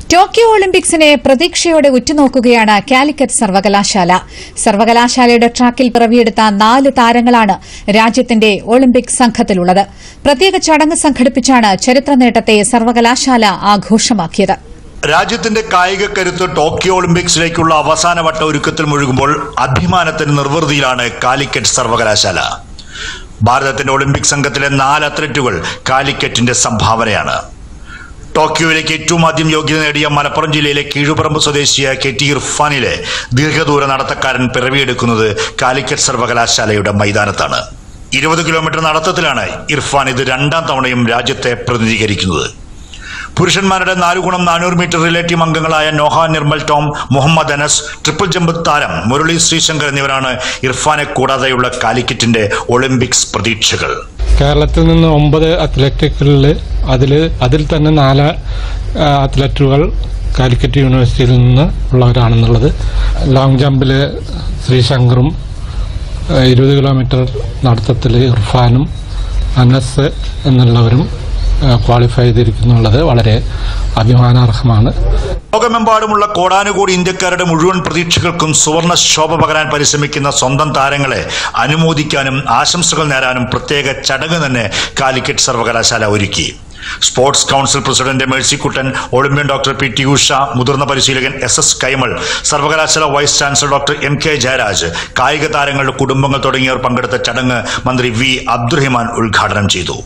Tokyo ഒളിമ്പിക്സിനെ പ്രതീക്ഷയോടെ ഉറ്റുനോക്കുകയാണ് കാലിക്കറ്റ് സർവകലാശാല സർവകലാശാലയുടെ ട്രാക്കിൽ പിറവിയെടുത്ത നാല് താരങ്ങളാണ് രാജ്യത്തിന്റെ ഒളിമ്പിക് സംഘത്തിലുള്ളത് പ്രത്യേക ചടങ്ങ് സംഘടിപ്പിച്ചാണ് ചരിത്ര നേട്ടത്തെ സർവകലാശാല ആഘോഷമാക്കിയത് രാജ്യത്തിന്റെ കായിക കരുത്ത് ടോക്കിയോ ഒളിമ്പിക്സിലേക്കുള്ള അവസാനവട്ട ഒരുക്കത്തിൽ മുഴുകുമ്പോൾ അഭിമാനത്തിന് നിർവൃതിയിലാണ് കാലിക്കറ്റ് സർവകലാശാല ഭാരതത്തിന്റെ ഒളിമ്പിക് സംഘത്തിലെ നാല് അത്ലറ്റുകൾ കാലിക്കറ്റിന്റെ സംഭാവനയാണ് ടോക്കിയോയിലേക്ക് ഏറ്റവും ആദ്യം യോഗ്യത നേടിയ മലപ്പുറം ജില്ലയിലെ കീഴുപറമ്പ് സ്വദേശിയായ കെ ടി ഇർഫാനിലെ ദീർഘദൂര നടത്തക്കാരൻ പിറവിയെടുക്കുന്നത് കാലിക്കറ്റ് സർവകലാശാലയുടെ മൈതാനത്താണ് ഇരുപത് കിലോമീറ്റർ നടത്തത്തിലാണ് ഇർഫാൻ ഇത് രണ്ടാം തവണയും രാജ്യത്തെ പ്രതിനിധീകരിക്കുന്നത് പുരുഷന്മാരുടെ നാലു ഗുണം നാനൂറ് മീറ്റർ റിലേ ടീം അംഗങ്ങളായ Noah Nirmal Tom Muhammad Anas triple jump താരം മുരളി ശ്രീശങ്കർ എന്നിവരാണ് ഇർഫാനെ കൂടാതെയുള്ള കാലിക്കറ്റിന്റെ ഒളിമ്പിക്സ് പ്രതീക്ഷകൾ കേരളത്തിൽ നിന്ന് ഒമ്പത് അത്ലറ്റുകളിൽ അതിൽ അതിൽ തന്നെ നാല് ആ, അത്ലറ്റുകൾ കാലിക്കറ്റ് യൂണിവേഴ്സിറ്റിയിൽ നിന്ന് ഉള്ളവരാണെന്നുള്ളത് ലോങ് ജമ്പിൽ ശ്രീശങ്കറും ആ, ഇരുപത് കിലോമീറ്റർ നടത്തത്തിൽ ഇർഫാനും അനസ് എന്നുള്ളവരും ആ, ക്വാളിഫൈ ചെയ്തിരിക്കുന്നുള്ളത് വളരെ അഭിമാനാർഹമാണ് ലോകമെമ്പാടുമുള്ള കോടാനുകോടി ഇന്ത്യക്കാരുടെ മുഴുവൻ പ്രതീക്ഷകൾക്കും സുവർണ ശോഭ പകരാൻ പരിശ്രമിക്കുന്ന സ്വന്തം താരങ്ങളെ അനുമോദിക്കാനും ആശംസകൾ നേരാനും പ്രത്യേക ചടങ്ങ് തന്നെ കാലിക്കറ്റ് സർവകലാശാല ഒരുക്കി sports council president Mercykuttan Olympian doctor P T Usha മുതിർന്ന പരിശീലകൻ എസ് എസ് കൈമൾ സർവകലാശാല vice chancellor doctor M K Jayaraj കായിക താരങ്ങളുടെ കുടുംബങ്ങൾ തുടങ്ങിയവർ പങ്കെടുത്ത ചടങ്ങ് മന്ത്രി വി അബ്ദുറഹിമാൻ ഉദ്ഘാടനം ചെയ്തു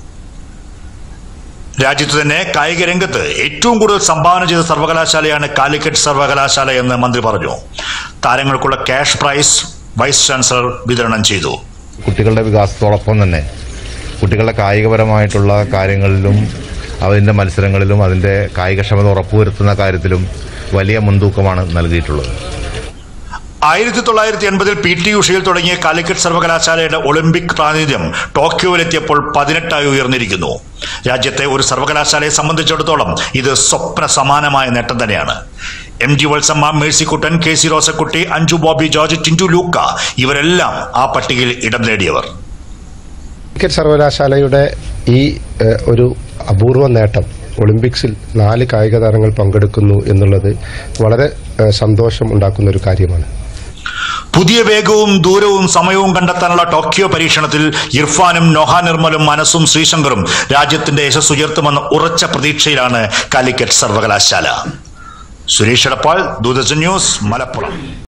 രാജ്യത്ത് തന്നെ കായിക രംഗത്ത് ഏറ്റവും കൂടുതൽ സംഭാവന ചെയ്ത സർവകലാശാലയാണ് കാലിക്കറ്റ് സർവകലാശാല എന്ന് മന്ത്രി പറഞ്ഞു താരങ്ങൾക്കുള്ള ക്യാഷ് പ്രൈസ് വൈസ് ചാൻസലർ വിതരണം ചെയ്തു കുട്ടികളുടെ വികാസത്തോടൊപ്പം തന്നെ കുട്ടികളുടെ കായികപരമായിട്ടുള്ള കാര്യങ്ങളിലും അതിൻ്റെ മത്സരങ്ങളിലും അതിൻ്റെ കായികക്ഷമത ഉറപ്പുവരുത്തുന്ന കാര്യത്തിലും വലിയ മുൻതൂക്കമാണ് നൽകിയിട്ടുള്ളത് ആയിരത്തി തൊള്ളായിരത്തി എൺപതിൽ പി ടി ഉഷയിൽ തുടങ്ങിയ കാലിക്കറ്റ് സർവകലാശാലയുടെ ഒളിമ്പിക് പ്രാതിനിധ്യം ടോക്കിയോയിലെത്തിയപ്പോൾ പതിനെട്ടായി ഉയർന്നിരിക്കുന്നു രാജ്യത്തെ ഒരു സർവകലാശാലയെ സംബന്ധിച്ചിടത്തോളം ഇത് സ്വപ്ന സമാനമായ നേട്ടം തന്നെയാണ് M G Valsamma Mercykuttan K C Rosakutty Anju Bobby George Tintu Luka ഇവരെല്ലാം ആ പട്ടികയിൽ ഇടം നേടിയവർ ക്രിക്കറ്റ് സർവകലാശാലയുടെ ഈ ഏഹ്, ഒരു അപൂർവ നേട്ടം ഒളിമ്പിക്സിൽ നാല് കായിക താരങ്ങൾ പങ്കെടുക്കുന്നു എന്നുള്ളത് വളരെ ഏഹ്, സന്തോഷം ഉണ്ടാക്കുന്ന ഒരു കാര്യമാണ് പുതിയ വേഗവും ദൂരവും സമയവും കണ്ടെത്താനുള്ള ടോക്കിയോ പരീക്ഷണത്തിൽ ഇർഫാനും നോഹ നിർമ്മലും മനസ്സും ശ്രീശങ്കറും രാജ്യത്തിന്റെ യശസ് ഉയർത്തുമെന്ന ഉറച്ച പ്രതീക്ഷയിലാണ് കാലിക്കറ്റ് സർവകലാശാല സുരേഷ് എടപ്പാൾ ദൂരദർശൻ ന്യൂസ് മലപ്പുറം